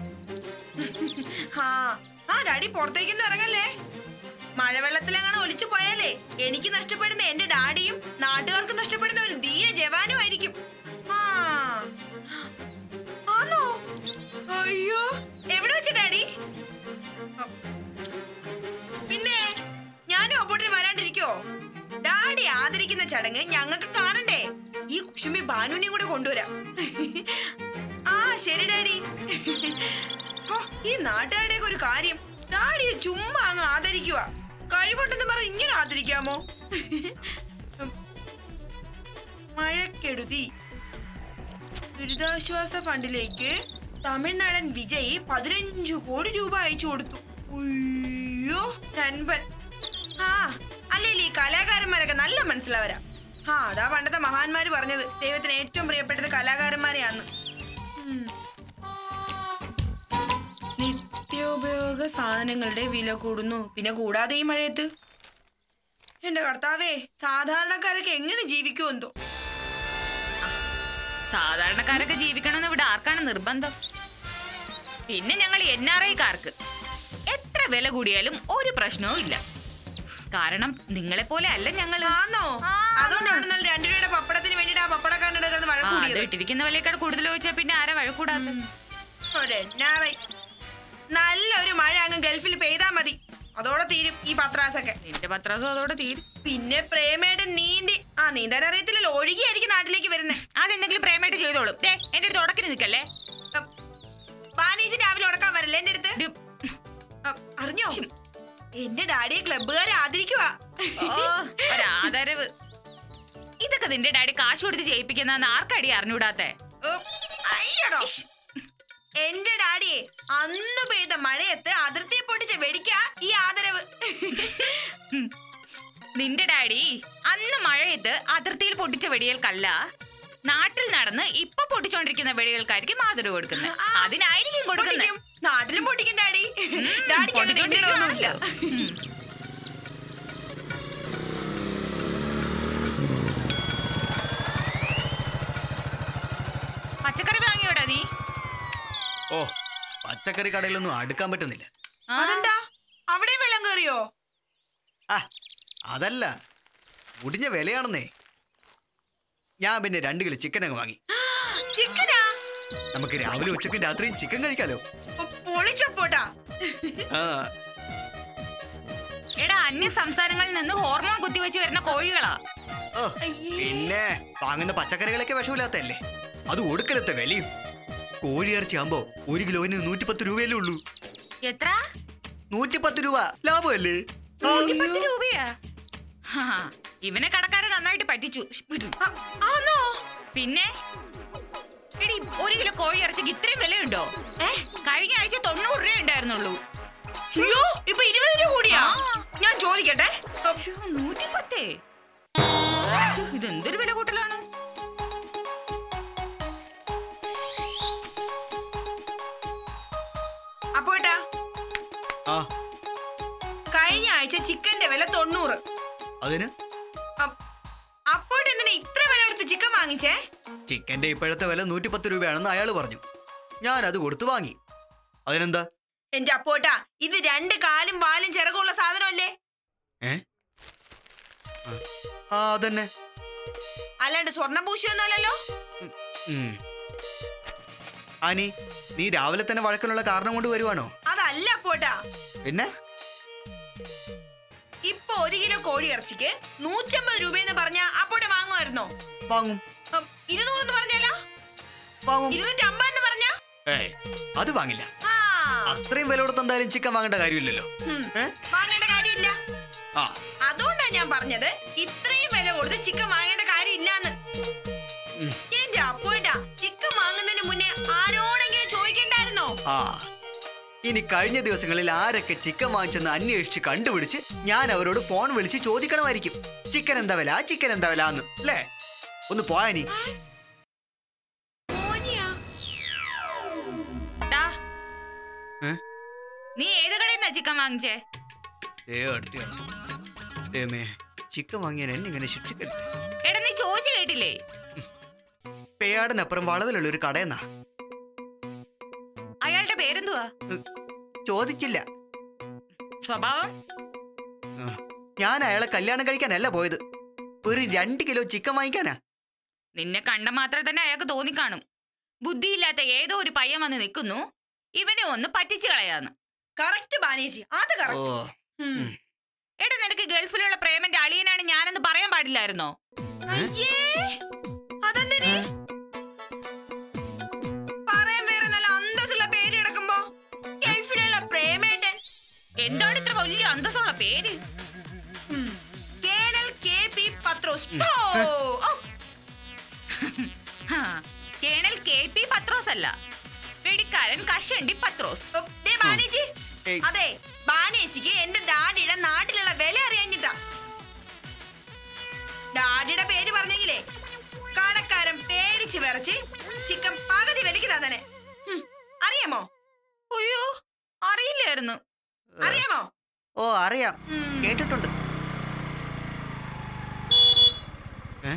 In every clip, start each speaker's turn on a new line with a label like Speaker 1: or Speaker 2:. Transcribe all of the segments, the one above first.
Speaker 1: ആ ആ ഡാഡി പുറത്തേക്കൊന്നും ഇറങ്ങല്ലേ മഴവെള്ളത്തിലെങ്ങനെ ഒലിച്ചു പോയാലേ എനിക്ക് നഷ്ടപ്പെടുന്ന എന്റെ ഡാഡിയും നാട്ടുകാർക്ക് നഷ്ടപ്പെടുന്ന ഒരു ധീര ജവാനും ആയിരിക്കും ആ. ആണോ അയ്യോ എവിടെ വെച്ച ഡാഡി അ, പിന്നെ ഞാനും അപ്പോട്ടിന് വരാണ്ടിരിക്കോ ഡാഡി ആദരിക്കുന്ന ചടങ്ങ് ഞങ്ങൾക്ക് കാണണ്ടേ ഈ കുശുമ്പി ബാനുവിനെയും കൂടെ കൊണ്ടുവരാം ആ ശരി ഡാഡി ഹോ, ഈ നാട്ടുകാരുടെ ഒരു കാര്യം ഡാഡിയെ ചുമ്മാ അങ്ങ് ആദരിക്കുക കഴിവുണ്ടെന്ന് പറഞ്ഞ് ഇങ്ങനെ ആദരിക്കാമോ മഴക്കെടുതി ദുരിതാശ്വാസ ഫണ്ടിലേക്ക് തമിഴ്നാടൻ വിജയ് പതിനഞ്ചു കോടി രൂപ അയച്ചു കൊടുത്തു അയ്യോ നൻപൻ ആ അല്ലേലും ഈ കലാകാരന്മാരൊക്കെ നല്ല മനസ്സിലാവരാ ആ അതാ പണ്ടത്തെ മഹാന്മാര് പറഞ്ഞത് ദൈവത്തിന് ഏറ്റവും പ്രിയപ്പെട്ടത് കലാകാരന്മാരെയാന്ന് ഉം. നിത്യോപയോഗ സാധനങ്ങളുടെ വില കൂടുന്നു പിന്നെ കൂടാതെ ഈ മഴയത്ത് എന്റെ കർത്താവേ സാധാരണക്കാരൊക്കെ എങ്ങനെ ജീവിക്കുമെന്തോ
Speaker 2: സാധാരണക്കാരൊക്കെ ജീവിക്കണമെന്ന് ഇവിടെ ആർക്കാണ് നിർബന്ധം പിന്നെ ഞങ്ങൾ എൻ ആർ ഐക്കാർക്ക് എത്ര വില കൂടിയാലും ഒരു പ്രശ്നവും ഇല്ല കാരണം നിങ്ങളെ പോലെ അല്ല ഞങ്ങള്
Speaker 1: ആന്നോ അതുകൊണ്ടാണ് ഇന്നലെ രണ്ടു രൂപയുടെ പപ്പടത്തിന് വേണ്ടിട്ട് ആ പപ്പടക്കാരനോട് കിടന്ന് വഴക്ക്
Speaker 2: ആ, അത്
Speaker 1: കൂടിയത്
Speaker 2: ഇട്ടിരിക്കുന്ന വിലയേക്കാൾ കൂടുതൽ ചോദിച്ചാൽ പിന്നെ ആരാ വഴക്കൂടാത്ത
Speaker 1: ഒരു NRI. നല്ലൊരു മഴ അങ്ങ് ഗൾഫിൽ പെയ്താ മതി അതോടെ തീരും ഈ പത്രാസൊക്കെ
Speaker 2: നിന്റെ പത്രാസും അതോടെ തീരും
Speaker 1: പിന്നെ പ്രേമയുടെ നീന്തി ആ നീന്താൻ അറിയത്തില്ലല്ലോ ഒഴുകിയായിരിക്കും നാട്ടിലേക്ക് വരുന്നേ
Speaker 2: അതെന്തെങ്കിലും പ്രേമായിട്ട് ചെയ്തോളും ദേ, എന്റെ അടുത്ത് ഉടക്കി നിൽക്കല്ലേ
Speaker 1: വാനീച്ച് രാവിലെ ഉടക്കാൻ വരല്ലേ എന്റെ അടുത്ത്
Speaker 2: ഇത്
Speaker 1: അ, അറിഞ്ഞോ എന്റെ ഡാഡിയെ ക്ലബ്ബുകാരെ ആദരിക്കുവാ
Speaker 2: ഓ, ഒരാദരവ് ഇതൊക്കെ നിന്റെ ഡാഡി കാശ് കൊടുത്ത് ചെയ്യിപ്പിക്കുന്ന ആർക്കടി അറിഞ്ഞൂടാത്തെ
Speaker 1: ഉം, അയ്യടോ എന്റെ ഡാഡിയെ അന്ന് പെയ്ത മഴയത്ത് അതിർത്തിയെ പൊട്ടിച്ച് വെടിക്ക ഈ ആദരവ്
Speaker 2: ഉം. നിന്റെ ഡാഡി അന്ന് മഴയത്ത് അതിർത്തിയിൽ പൊട്ടിച്ച വെടികൾക്കല്ല നാട്ടിൽ നടന്ന് ഇപ്പൊ പൊട്ടിച്ചോണ്ടിരിക്കുന്ന വെടികൾക്കായിരിക്കും ആദരവ് കൊടുക്കുന്നത്
Speaker 1: ആ,
Speaker 2: അതിനായിരിക്കും കൊടുക്കുന്നത്
Speaker 1: പൊട്ടിക്കും. നാട്ടിലും പൊട്ടിക്കും ഡാഡി ഡാഡിക്ക് അങ്ങനെ
Speaker 2: പൊട്ടിച്ചോണ്ടിരിക്കുവാണല്ലോ.
Speaker 1: ഇഷ്ടമൊന്നുമില്ല.
Speaker 2: പച്ചക്കറി വാങ്ങിയോടാ നീ
Speaker 3: ഓ പച്ചക്കറി കടയിലൊന്നും അടുക്കാൻ പറ്റുന്നില്ല
Speaker 2: ആ,
Speaker 1: അതെന്താ അവിടെ വെള്ളം കയറിയോ
Speaker 3: ആ അതല്ല മുടിഞ്ഞ വിലയാണെന്നേ ഞാൻ പിന്നെ രണ്ട് കിലോ ചിക്കൻ അങ്ങ് വാങ്ങി
Speaker 1: ചിക്കനാ
Speaker 3: നമുക്ക് രാവിലെ ഉച്ചക്കും രാത്രിയും ചിക്കൻ കഴിക്കാലോ
Speaker 1: പൊളിച്ചപ്പോട്ടാ
Speaker 3: ആ
Speaker 2: എടാ അന്യ സംസ്ഥാനങ്ങളിൽ നിന്ന് ഹോർമോൺ കുത്തിവെച്ച് വരുന്ന കോഴികളാ
Speaker 3: ഓ പിന്നെ വാങ്ങുന്ന പച്ചക്കറികളൊക്കെ വിഷമില്ലാത്തല്ലേ അത് ഒടുക്കലത്തെ വിലയും കോഴിയിറച്ചി ആകുമ്പോ ഒരു കിലോന് നൂറ്റിപ്പത്ത് രൂപയല്ലേ ഉള്ളൂ
Speaker 2: എത്ര
Speaker 3: നൂറ്റിപ്പത്ത് രൂപ ലാഭമല്ലേ
Speaker 2: നൂറ്റിപ്പത്ത് രൂപയാ ഹാ, ഇവനെ കടക്കാരെ നന്നായിട്ട് പറ്റിച്ചു വിടു.
Speaker 1: ആ, ആന്നോ
Speaker 2: പിന്നെ എടി ഒരു കിലോ കോഴി ഇറച്ചിക്ക് ഇത്രയും വിലയുണ്ടോ
Speaker 1: ഏ
Speaker 2: കഴിഞ്ഞ ആഴ്ച തൊണ്ണൂറ് രൂപ ഉണ്ടായിരുന്നുള്ളൂ
Speaker 1: അയ്യോ ഇപ്പൊ ഇരുപത് രൂപ കൂടിയാ ഞാൻ ചോദിക്കട്ടെ
Speaker 2: ശ്ശോ, നൂറ്റിപ്പത്തേ ശ്ശോ, ഇതെന്തൊരു വില കൂട്ടലാണ്
Speaker 1: അപ്പോട്ടാ
Speaker 3: ആ
Speaker 1: കഴിഞ്ഞ ആഴ്ച ചിക്കന്റെ വില തൊണ്ണൂറ്
Speaker 3: അതിന്
Speaker 1: അപ്പോട്ട് എന്തിനാ ഇത്ര വില കൊടുത്ത് ചിക്കൻ വാങ്ങിച്ചേ
Speaker 3: ചിക്കന്റെ ഇപ്പോഴത്തെ വില നൂറ്റിപ്പത്ത് രൂപയാണെന്ന് അയാൾ പറഞ്ഞു ഞാൻ അത് കൊടുത്തു വാങ്ങി അതിനെന്താ
Speaker 1: എന്റെ അപ്പോട്ടാ ഇത് രണ്ട് കാലും വാലും ചിറകുള്ള സാധനമല്ലേ
Speaker 3: ഏ ആ അതന്നെ
Speaker 1: അല്ലാണ്ട് സ്വർണ്ണഭൂഷിയൊന്നുമല്ലല്ലോ
Speaker 3: ഉം. ആനി നീ രാവിലെ തന്നെ വഴക്കിനുള്ള കാരണം കൊണ്ട് വരുവാണോ
Speaker 1: അതല്ല അപ്പോട്ടാ
Speaker 3: പിന്നെ
Speaker 1: ഇപ്പൊ ഒരു കിലോ കോഴി ഇറച്ചിക്ക് നൂറ്റമ്പത് രൂപയെന്ന് പറഞ്ഞ അപ്പോട്ടെ വാങ്ങുമായിരുന്നോ
Speaker 3: വാങ്ങും
Speaker 1: ഉം, ഇരുന്നൂറ് എന്ന് പറഞ്ഞാലോ
Speaker 3: വാങ്ങും
Speaker 1: ഇരുന്നൂറ്റി അമ്പത് എന്ന് പറഞ്ഞ
Speaker 3: ഏയ് അത് വാങ്ങില്ല
Speaker 1: ആ
Speaker 3: അത്രയും വില കൊടുത്ത് എന്തായാലും ചിക്കൻ വാങ്ങേണ്ട കാര്യമില്ലല്ലോ
Speaker 1: ഉം,
Speaker 3: ഏ?
Speaker 1: വാങ്ങേണ്ട കാര്യമില്ല
Speaker 3: ആ
Speaker 1: അതുകൊണ്ടാ ഞാൻ പറഞ്ഞത് ഇത്രയും വില കൊടുത്ത് ചിക്കൻ വാങ്ങേണ്ട കാര്യമില്ലാന്ന്
Speaker 3: ഉം.
Speaker 1: എന്റെ അപ്പോട്ടാ ചിക്കൻ വാങ്ങുന്നതിന് മുന്നേ ആരോടെങ്കിലും ചോദിക്കണ്ടായിരുന്നോ
Speaker 3: ആ ഇനി കഴിഞ്ഞ ദിവസങ്ങളിൽ ആരൊക്കെ ചിക്കൻ വാങ്ങിച്ചെന്ന് അന്വേഷിച്ച് കണ്ടുപിടിച്ച് ഞാൻ അവരോട് ഫോൺ വിളിച്ച് ചോദിക്കണമായിരിക്കും ചിക്കൻ എന്താ വില ചിക്കൻ എന്താ വില എന്ന് അല്ലേ ഒന്ന് പോയാ നീ
Speaker 1: ഓനിയാ
Speaker 2: ടാ,
Speaker 3: ഏ?
Speaker 2: നീ ഏത് കടയിൽ നിന്നാ ചിക്കൻ വാങ്ങിച്ചേ
Speaker 3: ദേ അടുത്തയാളാ. ദൈവമേ ചിക്കൻ വാങ്ങിയാൻ എന്നെ ഇങ്ങനെ ശിക്ഷിക്കരുത്
Speaker 2: എടാ നീ ചോദിച്ചു കേട്ടില്ലേ
Speaker 3: പേയാടിനപ്പുറം വളവിലുള്ള ഒരു കടയെന്നാ
Speaker 2: അയാളുടെ പേരെന്തുവാ
Speaker 3: ചോദിച്ചില്ല
Speaker 2: സ്വഭാവം
Speaker 3: ഞാൻ അയാളെ കല്യാണം കഴിക്കാനല്ല പോയത് ഒരു രണ്ട് കിലോ ചിക്കൻ വാങ്ങിക്കാനാ
Speaker 2: നിന്നെ കണ്ട മാത്രമേ തന്നെ അയാൾക്ക് തോന്നിക്കാണും ബുദ്ധിയില്ലാത്ത ഏതോ ഒരു പയ്യൻ വന്ന് നിൽക്കുന്നു ഇവനെ ഒന്ന് പറ്റിച്ചു കളയാന്ന്
Speaker 1: കറക്റ്റ് ബാനേജി അത്
Speaker 3: ഓ
Speaker 1: കറക്റ്റ്
Speaker 2: എടാ നിനക്ക് ഗൾഫിലുള്ള പ്രേമന്റെ അളിയനാണ് ഞാനെന്ന് പറയാൻ പാടില്ലായിരുന്നോ
Speaker 1: അയ്യേ അതെന്തിന് പറയാൻ വേറെ നല്ല അന്തസ്സുള്ള പേര് കിടക്കുമ്പോ ഗൾഫിലുള്ള പ്രേമേട്ടൻ
Speaker 2: എന്താണ് ഇത്ര വലിയ അന്തസ്സുള്ള പേര്
Speaker 1: കേണൽ കെ പി പത്രോസ് ഓ, ഓ,
Speaker 2: ഹാ, കേണൽ കെ പി പത്രോസ് അല്ല വെടിക്കാരൻ കഷണ്ടി പത്രോസ്
Speaker 1: ഓ, ദേ ബാനേജി
Speaker 3: ഏയ്.
Speaker 1: അതെ ബാനേജിക്ക് എന്റെ ഡാഡിയുടെ നാട്ടിലുള്ള വില അറിയാഞ്ഞിട്ടാ ഡാഡിയുടെ പേര് പറഞ്ഞെങ്കിലേ കടക്കാരൻ പേടിച്ച് വിറച്ച് ചിക്കൻ പകുതി വിലക്ക് തന്നെ അറിയാമോ
Speaker 2: അയ്യോ അറിയില്ലായിരുന്നു
Speaker 1: അറിയാമോ
Speaker 3: ഓ അറിയാം
Speaker 1: ഉം.
Speaker 3: കേട്ടിട്ടുണ്ട് ഏ?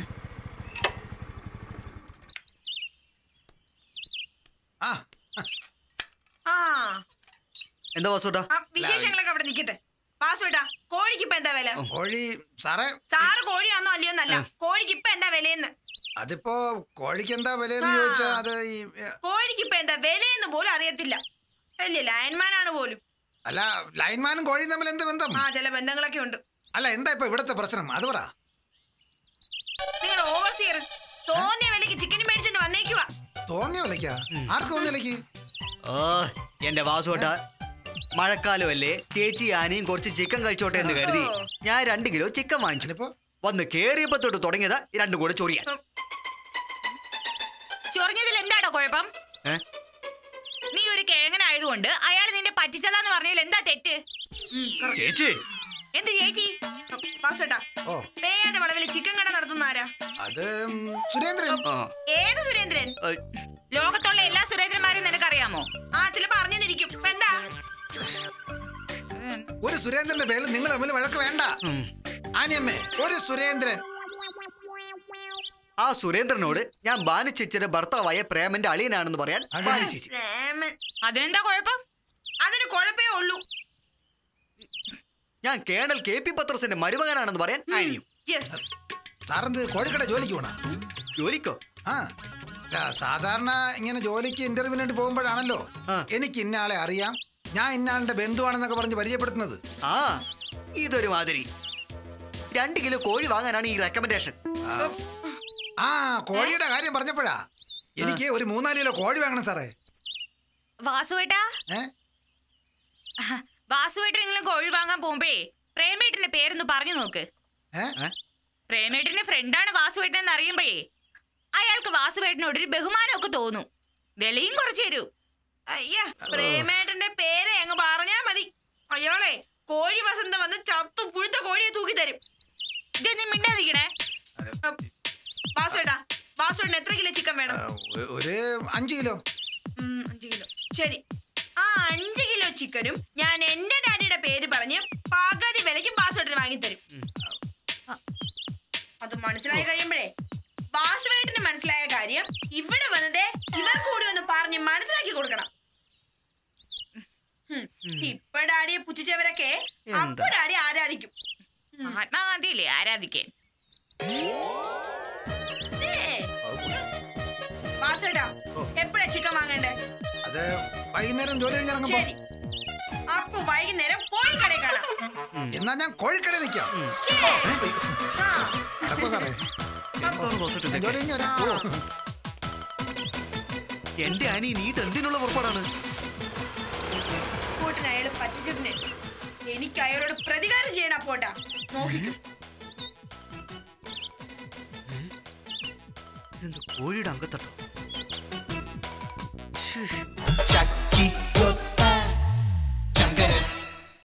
Speaker 4: ആ
Speaker 1: ആ
Speaker 3: എന്താ വാസുട്ടാ
Speaker 1: ആ വിശേഷങ്ങളൊക്കെ അവിടെ നിക്കട്ടെ പാസ്വേട്ടാ കോഴിക്ക് ഇപ്പൊ എന്താ വില
Speaker 4: കോഴി സാറേ
Speaker 1: സാറ് കോഴിയാന്നോ അല്ലയോ എന്നല്ല കോഴിക്ക് ഇപ്പൊ എന്താ വിലയെന്ന്
Speaker 4: അതിപ്പോ കോഴിക്ക് എന്താ വിലയെന്ന്
Speaker 1: ആ.
Speaker 4: ചോദിച്ചാ അത് ഈ ഏ,
Speaker 1: കോഴിക്ക് ഇപ്പൊ എന്താ വിലയെന്ന് പോലും അറിയത്തില്ല അല്ലേ ലയൻമാനാണ് പോലും
Speaker 4: അല്ല ലൈൻമാനും കോഴിയും തമ്മിൽ എന്ത് ബന്ധം
Speaker 1: ആ ചില ബന്ധങ്ങളൊക്കെ ഉണ്ട്
Speaker 4: അല്ല എന്താ ഇപ്പൊ ഇവിടത്തെ പ്രശ്നം അത് പറ
Speaker 1: നിങ്ങളുടെ ഓവർസിയർ തോന്നിയ വിലക്ക് ചിക്കൻ മേടിച്ചോണ്ട് വന്നേക്കുവാ
Speaker 4: തോന്നിയ വിലക്കാ ആർക്ക് തോന്നിയ വിലക്ക്
Speaker 3: ഓ എന്റെ വാസുട്ടാ മഴക്കാലമല്ലേ ചേച്ചി ആനയും കുറച്ച് ചിക്കൻ കഴിച്ചോട്ടെ എന്ന് കരുതി ഞാൻ രണ്ട് കിലോ ചിക്കൻ വാങ്ങിച്ചു
Speaker 4: അതിനിപ്പോ
Speaker 3: വന്ന് കേറിയപ്പോ തൊട്ട് തുടങ്ങിയതാ രണ്ടും കൂടെ ചൊറിയാൻ
Speaker 2: ചൊറിഞ്ഞതിൽ എന്താടോ കുഴപ്പം
Speaker 3: ഏ?
Speaker 2: നീ ഒരു കേങ്ങനായതുകൊണ്ട് അയാൾ നിന്നെ പറ്റിച്ചതാന്ന് പറഞ്ഞാൽ എന്താ തെറ്റ്
Speaker 3: ചേച്ചി
Speaker 2: എന്ത് ചേച്ചി
Speaker 1: പാസ്വേട്ടാ
Speaker 4: ഓ
Speaker 1: പേയാന്റെ വളവിൽ ചിക്കൻ കട നടത്തുന്ന ആരാ
Speaker 4: അത് ഉം, സുരേന്ദ്രൻ
Speaker 3: ആ,
Speaker 1: ഏത് സുരേന്ദ്രൻ
Speaker 3: ഏ,
Speaker 2: ലോകത്തുള്ള എല്ലാ സുരേന്ദ്രന്മാരെയും നിനക്കറിയാമോ
Speaker 1: ആ ചിലപ്പോ അറിഞ്ഞിരിക്കും ഇപ്പൊ എന്താ
Speaker 4: ഒരു സുരേന്ദ്രന്റെ പേരിൽ നിങ്ങൾ തമ്മിൽ വഴക്ക് വേണ്ട
Speaker 3: ഉം.
Speaker 4: ആനിയമ്മേ ഒരു സുരേന്ദ്രൻ
Speaker 3: ആ സുരേന്ദ്രനോട് ഞാൻ ബാനു ചേച്ചിയുടെ ഭർത്താവായ പ്രേമന്റെ അളിയനാണെന്ന് പറയാൻ
Speaker 4: അതെ.
Speaker 3: ബാനു ചേച്ചി
Speaker 1: പ്രേമൻ.
Speaker 2: അതിനെന്താ കുഴപ്പം
Speaker 1: അതിന് കുഴപ്പേ ഉള്ളൂ
Speaker 3: ഞാൻ കേണൽ കെ പി പത്രസിന്റെ മരുമകനാണെന്ന് പറയാൻ ആനിയും
Speaker 1: യെസ്
Speaker 4: സാറെന്ത് കോഴിക്കട ജോലിക്ക് പോണ
Speaker 3: ജോലിക്കോ
Speaker 4: ആ അല്ല, സാധാരണ ഇങ്ങനെ ജോലിക്ക് ഇന്റർവ്യൂവിന് വേണ്ടി പോകുമ്പോഴാണല്ലോ
Speaker 3: ആ.
Speaker 4: എനിക്ക് ഇന്നയാളെ അറിയാം ഞാൻ ഇന്നയാളുടെ ബന്ധുവാണെന്നൊക്കെ പറഞ്ഞ് പരിചയപ്പെടുത്തുന്നത്
Speaker 3: ആ ഇതൊരു മാതിരി രണ്ട് കിലോ കോഴി വാങ്ങാനാണ് ഈ റെക്കമെൻഡേഷൻ
Speaker 4: ആ കോഴിയുടെ കാര്യം പറഞ്ഞപ്പോഴാ എനിക്ക് ഒരു മൂന്നാല് കിലോ കോഴി വാങ്ങണം സാറേ
Speaker 2: വാസുവേട്ടാ
Speaker 4: ഏ
Speaker 2: വാസുവേട്ടനെങ്കിലും കോഴി വാങ്ങാൻ പോകുമ്പേ പ്രേമേട്ടന്റെ പേരൊന്ന് പറഞ്ഞു നോക്ക്
Speaker 4: ഏ
Speaker 2: പ്രേമേട്ടന്റെ ഫ്രണ്ടാണ് വാസുവേട്ടൻ എന്ന് അറിയുമ്പോഴേ അയാൾക്ക് വാസുവേട്ടനോട് ഒരു ബഹുമാനമൊക്കെ തോന്നും വിലയും കുറച്ച് തരൂ
Speaker 1: അയ്യ പ്രേമേട്ടന്റെ പേരെ അങ്ങ് പറഞ്ഞാ മതി അയാളെ കോഴി വസന്ത വന്ന് ചത്തു പുഴുത്ത കോഴിയെ തൂക്കി തരും
Speaker 2: ഇതൊന്നും മിണ്ടാതിരിക്കണേ
Speaker 1: വാസുവേട്ടാ വാസുവേട്ടൻ എത്ര കിലോ ചിക്കൻ വേണം
Speaker 4: ഒ- ഒരു അഞ്ച് കിലോ
Speaker 1: ഉം, അഞ്ച് കിലോ ശരി ആ അഞ്ച് കിലോ ചിക്കനും ഞാൻ എന്റെ ഡാഡിയുടെ പേര് പറഞ്ഞ് പകുതി വിലയ്ക്കും പാസ്വേഡിന് വാങ്ങിത്തരും ആ, അത് മനസ്സിലായി കഴിയുമ്പോഴേ വാസുവേട്ടിന് മനസ്സിലായ കാര്യം ഇവിടെ വന്നതേ ഇവർ കൂടി ഒന്ന് പറഞ്ഞ് മനസ്സിലാക്കി കൊടുക്കണം ഹും, ഇപ്പൊ ഡാഡിയെ പുച്ഛിച്ചവരൊക്കെ
Speaker 3: എന്താ?
Speaker 1: അപ്പൊ ഡാഡി ആരാധിക്കും
Speaker 2: മഹാത്മാഗാന്ധിയില്ലേ ആരാധിക്കാൻ
Speaker 1: വാസുവേട്ടാ എപ്പോഴാ ചിക്കൻ വാങ്ങണ്ടേ
Speaker 4: അത് വൈകുന്നേരം ജോലി കഴിഞ്ഞിറങ്ങുമ്പോ
Speaker 1: ശരി അപ്പൊ വൈകുന്നേരം കോഴിക്കടയിൽ കാണാം
Speaker 4: എന്നാ ഞാൻ കോഴിക്കട നിൽക്കാം
Speaker 1: ഛേ. ആ,
Speaker 4: നടക്കോ സാറേ
Speaker 3: എന്താണ് വാസുട്ടൻ
Speaker 4: ഞാൻ
Speaker 3: ഇതൊക്കെ?
Speaker 4: ജോലി കഴിഞ്ഞ് വരാം ഓ
Speaker 3: എന്റെ അനി നീ ഇത് എന്തിനുള്ള പുറപ്പാടാണ്
Speaker 1: കൂട്ടിന് അയാള് പറ്റിച്ചിട്ടുണ്ട് എനിക്ക് അയാളോട് പ്രതികാരം ചെയ്യണം അപ്പോട്ടാ നോക്കിക്കോ
Speaker 3: ഇതെന്ത് കോഴിയുടെ അങ്കത്തട്ടോ ശ്ശേ.